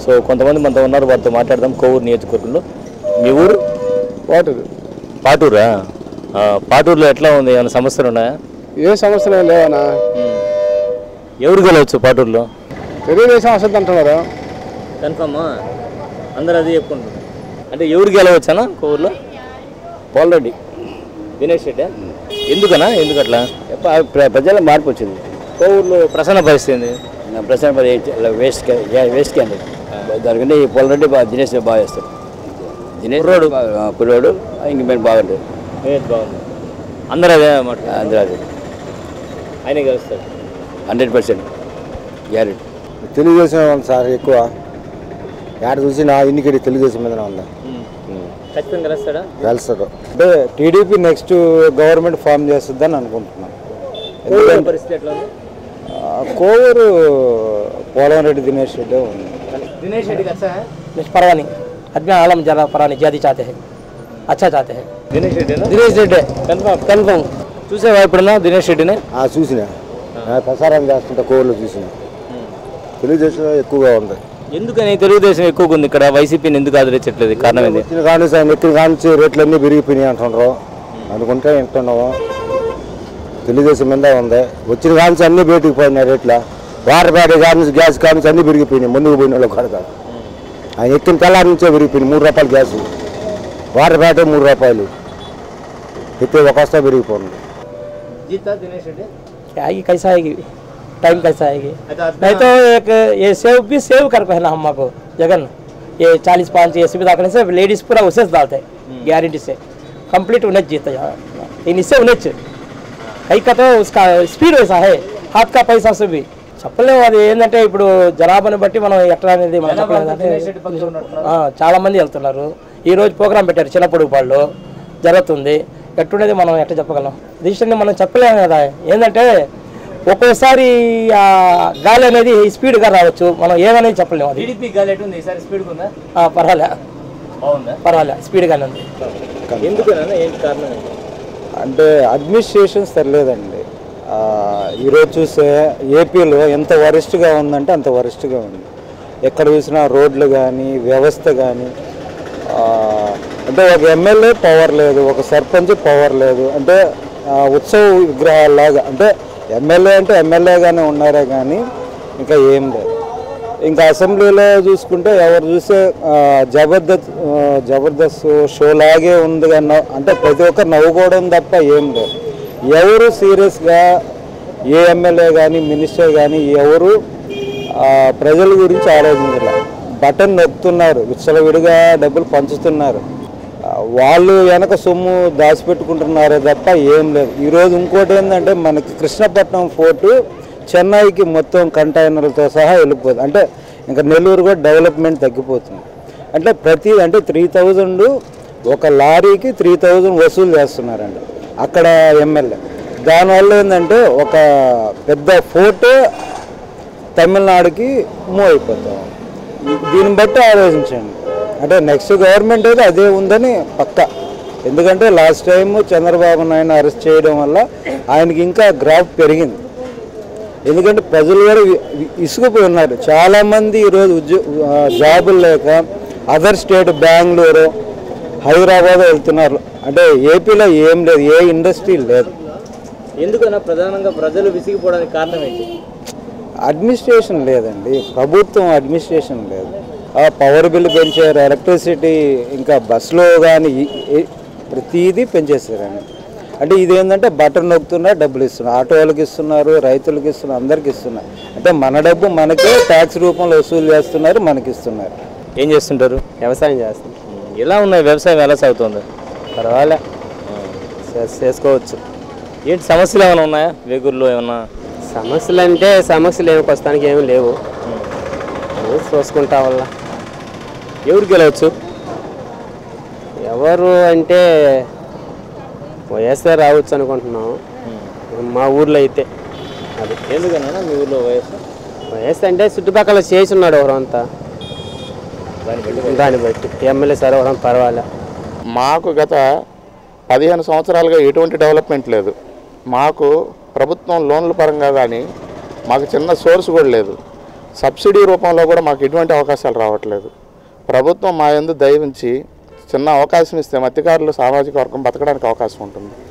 So కొంతమంది మనతో ఉన్నారు వారితో మాట్లాడదాం కోవూరు నియోజకవర్గంలో మీ ఊరు వాటర్ పాటూరా ఆ, పాటూరులో ఎట్లా ఉంది ఏమైనా సమస్యలు ఉన్నాయా ఏ సమస్యలు ఏం లేవనా ఎవరు గెలవచ్చు పాటూరులో తెలుగుదేశం వస్తుంది అంటున్నారు కన్ఫామా అందరూ అది చెప్పుకుంటారు అంటే ఎవరు గెలవచ్చానా కోవూరులో పోలరెడ్డి దినేష్ రెడ్డి ఎందుకనా ఎందుకు అట్లా ప్రజల మార్పు వచ్చింది కోవూరులో ప్రసన్న పరిస్థితి ఏంది ప్రస్తుతం వేస్ట్ వేస్ట్ క్యాండిడేట్ దానికంటే ఈ పోలరెడ్డి బాగా దినేష్ బాగా చేస్తారు దినేష్ కుర్రోడు. బాగా- ఆ, కుర్రోడు ఇంక మేము బాగుంటుంది ఏది బాగుంది అందరూ అదే మాట అందరూ అది ఆయనే గెలుస్తాడు హండ్రెడ్ పర్సెంట్ గ్యారెంటీ తెలుగుదేశం ఉంది సార్ ఎక్కువ ఎక్కడ చూసినా ఇన్నికడి తెలుగుదేశం మీద ఉందా ఖచ్చితంగా గెలుస్తాడా తెలుస్తుంది అంటే టీడీపీ నెక్స్ట్ గవర్నమెంట్ ఫామ్ చేస్తుందని అనుకుంటున్నాం కోవూరు పరిస్థితి ఎట్లా ఉంది ఆ, కోవూరు పోలవరం రెడ్డి దినేష్ రెడ్డి ఉంది దినేష్ రెడ్డి కదా कुछ परवाह नहीं आदमी आलम ज़्यादा परवाह नहीं ज्यादा चाहते हैं अच्छा चाहते हैं దినేష్ రెడ్డి दिनेश रेड्डी కన్ఫామ్ कन्फर्म చూసావా ఇప్పుడున్నా దినేష్ రెడ్డిని ఆ, చూసిన ఆ, ప్రసారం చేస్తుంటే కోవూరులో చూసిన తెలుగుదేశం ఎక్కువగా ఉంది ఎందుకని తెలుగుదేశం ఎక్కువగా ఉంది ఇక్కడ వైసీపీని ఎందుకు ఆదరించట్లేదు కారణం ఏంది వచ్చిన కానీ సార్ ఎక్కిన కానీ రేట్లన్నీ పెరిగిపోయినాయి అంటున్నారు అనుకుంటే వింటున్నాము తెలుగుదేశం మీద ఉంది వచ్చిన కానీ అన్నీ బయటికి పోయినాయి రేట్ల వాటర్ బ్యాటరీ కానీ గ్యాస్ కానీ అన్నీ పెరిగిపోయినాయి ముందుకు పోయిన వాళ్ళు కూడా కాదు ఆయన ఎక్కిన తెల్లారి నుంచే పెరిగిపోయినాయి మూడు రూపాయలు గ్యాస్ వాటర్ బ్యాటరీ మూడు రూపాయలు ఎత్తే ఒక వస్తా పెరిగిపోయింది జీతా దినేష్ రెడ్డి क्या आएगी कैसा आएगी टाइम कैसा आएगी అయితే नहीं तो एक ये सेव भी सेव कर है ना हमको जगन ये चालीस पाँच ये सुविधा करने से लेडीज पूरा उसे से डालते हैं गारंटी से कंप्लीट उन्हें जीता यहाँ इन इससे उन्हें कई का तो उसका స్పీడ్ వయసా హే హాత్ కా పైసా సుబి చెప్పలేము అది ఏంటంటే ఇప్పుడు జనాభాని బట్టి మనం ఎట్లా అనేది మనం చెప్పలేము కానీ, ఆ, చాలా మంది వెళ్తున్నారు ఈ రోజు ప్రోగ్రామ్ పెట్టారు చిన్నప్పుడు వాళ్ళు జరుగుతుంది ఎట్టుండేది మనం ఎట్లా చెప్పగలం డిసిషన్ మనం చెప్పలేము కదా ఏంటంటే ఒక్కోసారి ఆ గాలి అనేది స్పీడ్గా రావచ్చు మనం ఏమనేది చెప్పలేము అది టీడీపీ గాలి ఎటు ఉంది ఈసారి స్పీడ్ ఉందా ఆ, పర్వాలే బాగుందా పర్వాలే స్పీడ్గానే ఉంది ఎందుకన్నా ఏంటి కారణం ఏంటి అంటే అడ్మినిస్ట్రేషన్ సరిలేదండి ఆ, ఈరోజు చూస్తే ఏపీలో ఎంత వరిష్ఠగా ఉందంటే అంత వరిష్ఠగా ఉంది ఎక్కడ చూసినా రోడ్లు కానీ వ్యవస్థ కానీ అంటే ఒక ఎమ్మెల్యే పవర్ లేదు ఒక సర్పంచ్ పవర్ లేదు అంటే ఆ, ఉత్సవ విగ్రహాల్లాగా అంటే ఎమ్మెల్యే అంటే ఎమ్మెల్యేగానే ఉన్నారే కానీ ఇంకా ఏం లేదు ఇంకా అసెంబ్లీలో చూసుకుంటే ఎవరు చూస్తే ఆ, జబర్దస్త్ ఆ, జబర్దస్త్ షో లాగే ఉంది అన్న అంటే ప్రతి ఒక్కరు నవ్వుకోవడం తప్ప ఏం లేదు ఎవరు సీరియస్గా ఏ ఎమ్మెల్యే కానీ మినిస్టర్ కానీ ఎవరు ఆ, ప్రజల గురించి ఆలోచించాల బటన్ నొక్కుతున్నారు విచ్చలవిడిగా డబ్బులు పంచుతున్నారు ఆ, వాళ్ళు వెనక సొమ్ము దాచిపెట్టుకుంటున్నారే తప్ప ఏం లేదు ఈరోజు ఇంకోటి ఏంటంటే మనకి కృష్ణపట్నం ఫోర్టు చెన్నైకి మొత్తం కంటైనర్లతో సహా వెళ్ళిపోతుంది అంటే ఇంకా నెల్లూరు కూడా డెవలప్మెంట్ తగ్గిపోతుంది అంటే ప్రతి అంటే త్రీ థౌజండ్ ఒక లారీకి త్రీ థౌజండ్ వసూలు చేస్తున్నారండి అక్కడ ఎమ్మెల్యే దానివల్ల ఏంటంటే ఒక పెద్ద ఫోర్టు తమిళనాడుకి మూవ్ అయిపోతాం దీన్ని బట్టి ఆలోచించండి అంటే నెక్స్ట్ గవర్నమెంట్ అయితే అదే ఉందని పక్క ఎందుకంటే last time Chandrababu Naidu arrest చేయడం వల్ల ఆయనకి ఇంకా గ్రాఫ్ పెరిగింది ఎందుకంటే ప్రజలు కూడా వి- వి- ఇసుకుపోయి ఉన్నారు చాలామంది ఈరోజు ఉద్యో ఆ, జాబులు లేక అదర్ స్టేట్ బెంగళూరు హైదరాబాద్ వెళ్తున్నారు అంటే ఏపీలో ఏం లేదు ఏ ఇండస్ట్రీ లేదు ఎందుకన్నా ప్రధానంగా ప్రజలు విసిగిపోవడానికి కారణం ఏంటి అడ్మినిస్ట్రేషన్ లేదండి ప్రభుత్వం అడ్మినిస్ట్రేషన్ లేదు ఆ పవర్ బిల్ పెంచారు ఎలక్ట్రిసిటీ ఇంకా బస్సులో కానీ ప్రతిదీ పెంచేసారండి అంటే ఇదేంటంటే బటన్ నొక్కుతున్నారు డబ్బులు ఇస్తున్నారు ఆటో వాళ్ళకి ఇస్తున్నారు రైతులకు ఇస్తున్నారు అందరికి ఇస్తున్నారు అంటే మన డబ్బు మనకే ట్యాక్స్ రూపంలో వసూలు చేస్తున్నారు మనకి ఇస్తున్నారు ఏం చేస్తుంటారు వ్యవసాయం చేస్తాం ఎలా ఉన్నాయి వ్యవసాయం ఎలా సాగుతుంది పర్వాలే చేస్- చేసుకోవచ్చు ఏంటి సమస్యలు ఏమైనా ఉన్నాయా వేగూరులో ఏమన్నా సమస్యలు అంటే సమస్యలు ఏమి ప్రస్తుతానికి ఏమి లేవు ఏదో చూసుకుంటా వల్ల ఎవరు గెలవచ్చు ఎవరు అంటే వైఎస్ఆర్ రావచ్చు అనుకుంటున్నాం మా ఊర్లో అయితే అది ఎందుకన్నా మీ ఊర్లో వయసు వైఎస్ అంటే చుట్టుపక్కల చేసి ఉన్నాడు ఎవరంతా దాన్ని బట్టి ఎమ్మెల్యే సార్ ఎవరం పర్వాలే మాకు గత పదిహేను సంవత్సరాలుగా ఎటువంటి డెవలప్మెంట్ లేదు మాకు ప్రభుత్వం లోన్ల పరంగా కానీ మాకు చిన్న సోర్స్ కూడా లేదు సబ్సిడీ రూపంలో కూడా మాకు ఎటువంటి అవకాశాలు రావట్లేదు ప్రభుత్వం మా యందు దయ ఉంచి చిన్న అవకాశం ఇస్తే మత్స్యకారులు సామాజిక వర్గం బతకడానికి అవకాశం ఉంటుంది